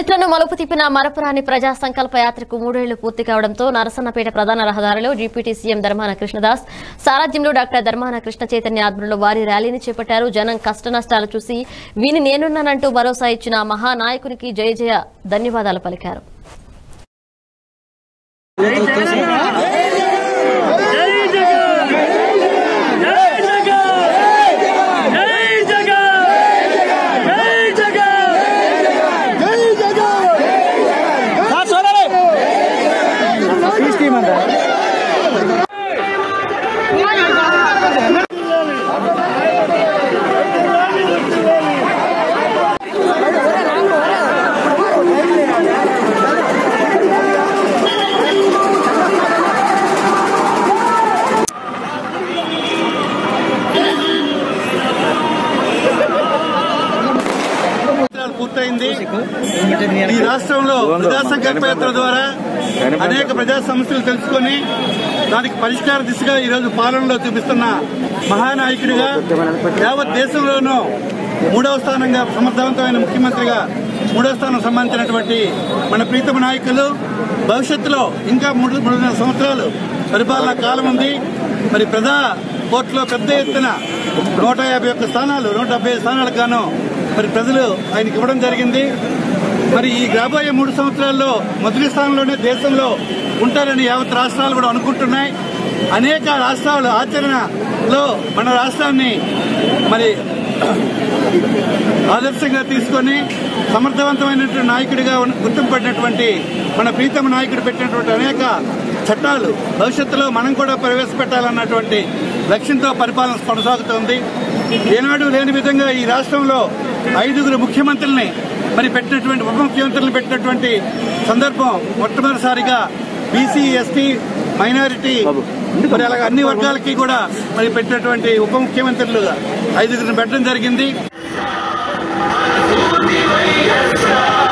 చరిత్రను మలుపు తిప్పిన మరపురాని ప్రజా సంకల్ప యాత్రకు మూడేళ్లు పూర్తి కావడంతో నరసన్నపేట ప్రధాన రహదారిలో డిప్యూటీ సీఎం ధర్మాన కృష్ణదాస్ సారథ్యంలో డాక్టర్ ధర్మాన కృష్ణ చైతన్య ఆధ్వర్యంలో వారి ర్యాలీని చేపట్టారు జనం కష్ట నష్టాలు చూసి వీని నేనున్నానంటూ భరోసా ఇచ్చిన మహానాయకునికి జయ జయ ధన్యవాదాలు పలికారు సంవత్సరాలు పూర్తయింది ఈ రాష్ట్రంలో ప్రజా సంకల్ప యాత్ర ద్వారా అనేక ప్రజా సమస్యలు తెలుసుకొని దానికి పరిష్కార దిశగా ఈ రోజు పాలనలో చూపిస్తున్న మహానాయకుడిగా యావత్ దేశంలోనూ మూడవ స్థానంగా సమర్థవంతమైన ముఖ్యమంత్రిగా మూడవ స్థానం సంబంధించినటువంటి మన ప్రీతమ నాయకులు భవిష్యత్తులో ఇంకా మూడు మూడున్నర సంవత్సరాలు పరిపాలనా కాలం ఉంది మరి ప్రజా కోర్టులో పెద్ద ఎత్తున నూట యాభై ఒక్క స్థానాలు నూట డెబ్బై స్థానాలకు గాను మరి ప్రజలు ఆయనకి ఇవ్వడం జరిగింది మరి ఈ రాబోయే మూడు సంవత్సరాల్లో మొదటి స్థానంలోనే దేశంలో ఉంటారని యావత్ రాష్ట్రాలు కూడా అనుకుంటున్నాయి అనేక రాష్ట్రాలు ఆచరణలో మన రాష్ట్రాన్ని మరి ఆదర్శంగా తీసుకొని సమర్థవంతమైనటువంటి నాయకుడిగా ఉన్న- గుర్తింపబడినటువంటి మన ప్రీతమ నాయకుడు పెట్టినటువంటి అనేక చట్టాలు భవిష్యత్తులో మనం కూడా ప్రవేశపెట్టాలన్నటువంటి లక్ష్యంతో పరిపాలన కొనసాగుతోంది ఏనాడు లేని విధంగా ఈ రాష్ట్రంలో ఐదుగురు ముఖ్యమంత్రుల్ని మరి పెట్టినటువంటి ఉప ముఖ్యమంత్రులను పెట్టినటువంటి సందర్భం మొట్టమొదటిసారిగా బీసీ ఎస్టీ మైనారిటీ మరి అలాగే అన్ని వర్గాలకి కూడా మరి పెట్టినటువంటి ఉప ముఖ్యమంత్రులుగా ఐదుగురిని పెట్టడం జరిగింది